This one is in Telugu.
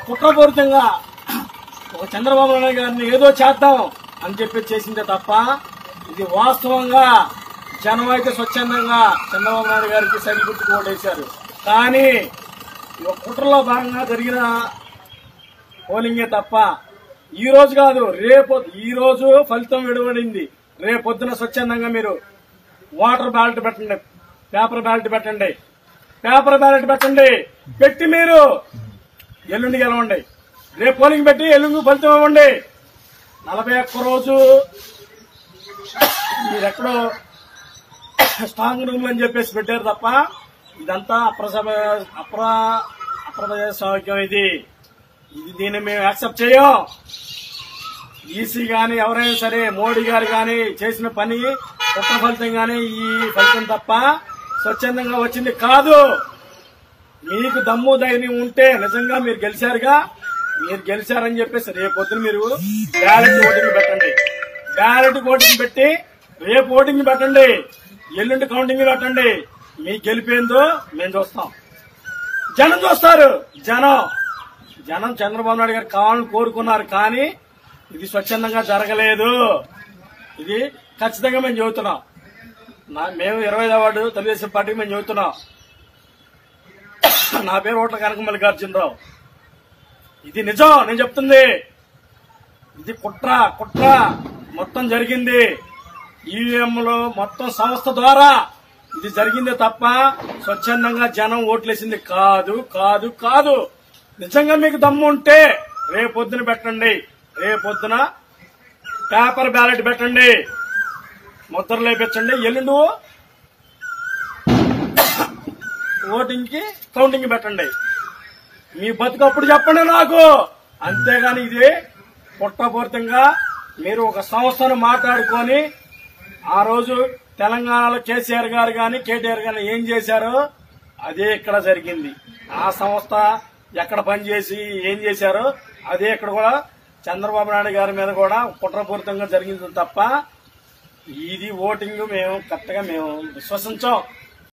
కుట్రపూరితంగా ఒక చంద్రబాబు నాయుడు గారిని ఏదో చేద్దాం అని చెప్పి చేసిందే తప్ప ఇది వాస్తవంగా జనం అయితే స్వచ్ఛందంగా చంద్రబాబు నాయుడు గారికి సైకిల్ గుర్తుకు ఓటేశారు కానీ ఈ ఒక కుట్రలో భాగంగా జరిగిన పోలింగే తప్ప ఈ రోజు కాదు రేపు ఈ రోజు ఫలితం విడబడింది రేపొద్దున స్వచ్ఛందంగా మీరు వాటర్ బ్యాలెట్ పెట్టండి పేపర్ బ్యాలెట్ పెట్టండి పేపర్ బ్యాలెట్ పెట్టండి పెట్టి మీరు ఎల్లుండి గెలవండి రేపు పోలింగ్ పెట్టి ఎల్లుండి ఫలితం ఇవ్వండి నలభై ఒక్క రోజు మీరెక్కడో స్ట్రాంగ్ రూమ్ అని చెప్పేసి పెట్టారు తప్ప ఇదంతా అప్రసభ అప్ర అప్రజాస్వామ్యం ఇది ఇది దీన్ని మేము యాక్సెప్ట్ చేయం ఈసీ గాని ఎవరైనా సరే మోడీ గారు గాని చేసిన పని ఒక్క ఫలితం గాని ఈ ఫలితం తప్ప స్వచ్ఛందంగా వచ్చింది కాదు మీకు దమ్ము ధైర్యం ఉంటే నిజంగా మీరు గెలిచారుగా మీరు గెలిచారని చెప్పేసి రేపు పొద్దున మీరు బ్యాలెట్ ఓటింగ్ పెట్టండి బ్యాలెట్ ఓటింగ్ పెట్టి రేపు ఓటింగ్ పెట్టండి ఎల్లుండి కౌంటింగ్ పెట్టండి మీ గెలిపేందో మేము చూస్తాం జనం చూస్తారు జనం జనం చంద్రబాబు నాయుడు గారు కావాలని కోరుకున్నారు కానీ ఇది స్వచ్ఛందంగా జరగలేదు ఇది ఖచ్చితంగా మేము చెబుతున్నాం నా మేము ఇరవై వార్డు తెలుగుదేశం పార్టీకి మేము చెబుతున్నాం నా పేరు ఓట్ల కనక మల్లికార్జునరావు ఇది నిజం నేను చెప్తుంది ఇది కుట్ర కుట్ర మొత్తం జరిగింది ఈవీఎంలో మొత్తం సంస్థ ద్వారా ఇది జరిగిందే తప్ప స్వచ్ఛందంగా జనం ఓట్లేసింది కాదు కాదు కాదు నిజంగా మీకు దమ్ము ఉంటే రేపొద్దున పెట్టండి రేపొద్దున పేపర్ బ్యాలెట్ పెట్టండి ముద్రలు వేపించండి ఎల్లుండు ఓటింగ్ కి కౌంటింగ్ పెట్టండి మీ బతుకు అప్పుడు చెప్పండి నాకు అంతేగాని ఇది పుట్టపూరితంగా మీరు ఒక సంస్థను మాట్లాడుకొని ఆ రోజు తెలంగాణలో కేసీఆర్ గారు గాని కేటీఆర్ గారు ఏం చేశారో అదే ఇక్కడ జరిగింది ఆ సంస్థ ఎక్కడ పనిచేసి ఏం చేశారో అదే ఇక్కడ కూడా చంద్రబాబు నాయుడు గారి మీద కూడా కుట్రపూరితంగా జరిగింది తప్ప ఇది ఓటింగ్ మేము కరెక్ట్ గా మేము విశ్వసించాం